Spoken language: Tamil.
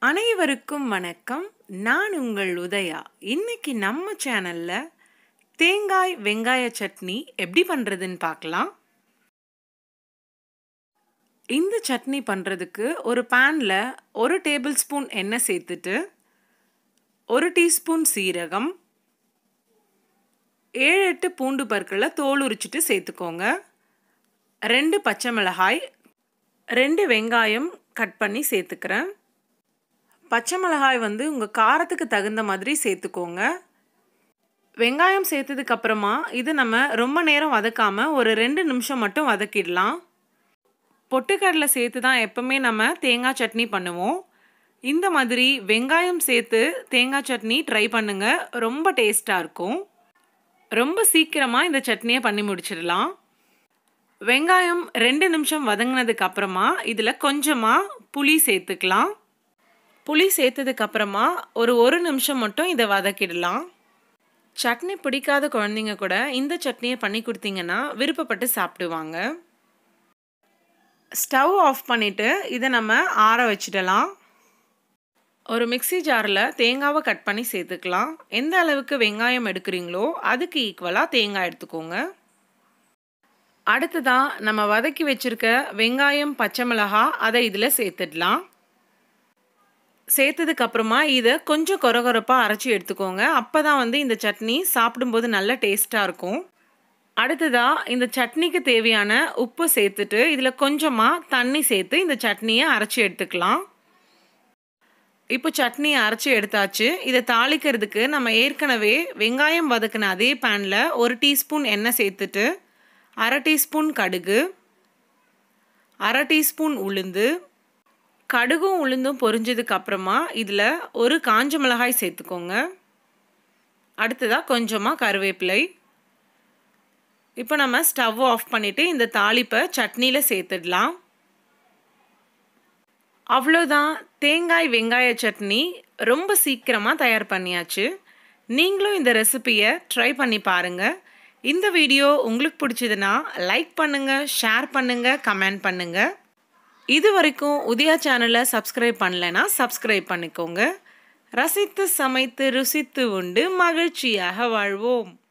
அனைவருக்கும் வணக்கம் நான் உங்கள் உதயா இன்னைக்கு நம்ம சேனல்ல தேங்காய் வெங்காய சட்னி எப்படி பண்றதுன்னு பார்க்கலாம் இந்த சட்னி பண்ணுறதுக்கு ஒரு பேனில் ஒரு டேபிள் ஸ்பூன் எண்ணெய் சேர்த்துட்டு ஒரு டீஸ்பூன் சீரகம் ஏழு எட்டு பூண்டு பற்களை தோல் உரிச்சிட்டு சேர்த்துக்கோங்க ரெண்டு பச்சை மிளகாய் ரெண்டு வெங்காயம் கட் பண்ணி சேர்த்துக்கிறேன் பச்சை மிளகாய் வந்து உங்கள் காரத்துக்கு தகுந்த மாதிரி சேர்த்துக்கோங்க வெங்காயம் சேர்த்ததுக்கு அப்புறமா இது நம்ம ரொம்ப நேரம் வதக்காமல் ஒரு ரெண்டு நிமிஷம் மட்டும் வதக்கிடலாம் பொட்டுக்கடலை சேர்த்து தான் எப்பவுமே நம்ம தேங்காய் சட்னி பண்ணுவோம் இந்த மாதிரி வெங்காயம் சேர்த்து தேங்காய் சட்னி ட்ரை பண்ணுங்க ரொம்ப டேஸ்ட்டாக இருக்கும் ரொம்ப சீக்கிரமாக இந்த சட்னியை பண்ணி முடிச்சிடலாம் வெங்காயம் ரெண்டு நிமிஷம் வதங்கினதுக்கு அப்புறமா இதில் கொஞ்சமாக புளி சேர்த்துக்கலாம் புளி சேர்த்ததுக்கு அப்புறமா ஒரு ஒரு நிமிஷம் மட்டும் இதை வதக்கிடலாம் சட்னி பிடிக்காத குழந்தைங்க கூட இந்த சட்னியை பண்ணி கொடுத்தீங்கன்னா விருப்பப்பட்டு சாப்பிடுவாங்க ஸ்டவ் ஆஃப் பண்ணிவிட்டு இதை நம்ம ஆற வச்சிடலாம் ஒரு மிக்சி ஜாரில் தேங்காவை கட் பண்ணி சேர்த்துக்கலாம் எந்த அளவுக்கு வெங்காயம் எடுக்கிறீங்களோ அதுக்கு ஈக்குவலாக தேங்காய் எடுத்துக்கோங்க அடுத்ததான் நம்ம வதக்கி வச்சுருக்க வெங்காயம் பச்சை மிளகா அதை இதில் சேர்த்துடலாம் சேர்த்ததுக்கு அப்புறமா இதை கொஞ்சம் கொரகொரப்பாக அரைச்சி எடுத்துக்கோங்க அப்போ தான் வந்து இந்த சட்னி சாப்பிடும்போது நல்ல டேஸ்ட்டாக இருக்கும் அடுத்ததாக இந்த சட்னிக்கு தேவையான உப்பு சேர்த்துட்டு இதில் கொஞ்சமாக தண்ணி சேர்த்து இந்த சட்னியை அரைச்சி எடுத்துக்கலாம் இப்போ சட்னியை அரைச்சி எடுத்தாச்சு இதை தாளிக்கிறதுக்கு நம்ம ஏற்கனவே வெங்காயம் வதக்கின அதே பேனில் ஒரு டீஸ்பூன் எண்ணெய் சேர்த்துட்டு அரை டீஸ்பூன் கடுகு அரை டீஸ்பூன் உளுந்து கடுகும் உளுந்தும் பொரிஞ்சதுக்கு அப்புறமா இதில் ஒரு காஞ்ச மிளகாய் சேர்த்துக்கோங்க அடுத்ததாக கொஞ்சமாக கருவேப்பிலை இப்போ நம்ம ஸ்டவ் ஆஃப் பண்ணிவிட்டு இந்த தாளிப்பை சட்னியில் சேர்த்துடலாம் அவ்வளோதான் தேங்காய் வெங்காய சட்னி ரொம்ப சீக்கிரமாக தயார் பண்ணியாச்சு நீங்களும் இந்த ரெசிப்பியை ட்ரை பண்ணி பாருங்கள் இந்த வீடியோ உங்களுக்கு பிடிச்சதுன்னா லைக் பண்ணுங்கள் ஷேர் பண்ணுங்கள் கமெண்ட் பண்ணுங்கள் இது வரைக்கும் உதயா சேனலை சப்ஸ்கிரைப் பண்ணலைன்னா சப்ஸ்கிரைப் பண்ணிக்கோங்க ரசித்து சமைத்து ருசித்து உண்டு மகிழ்ச்சியாக வாழ்வோம்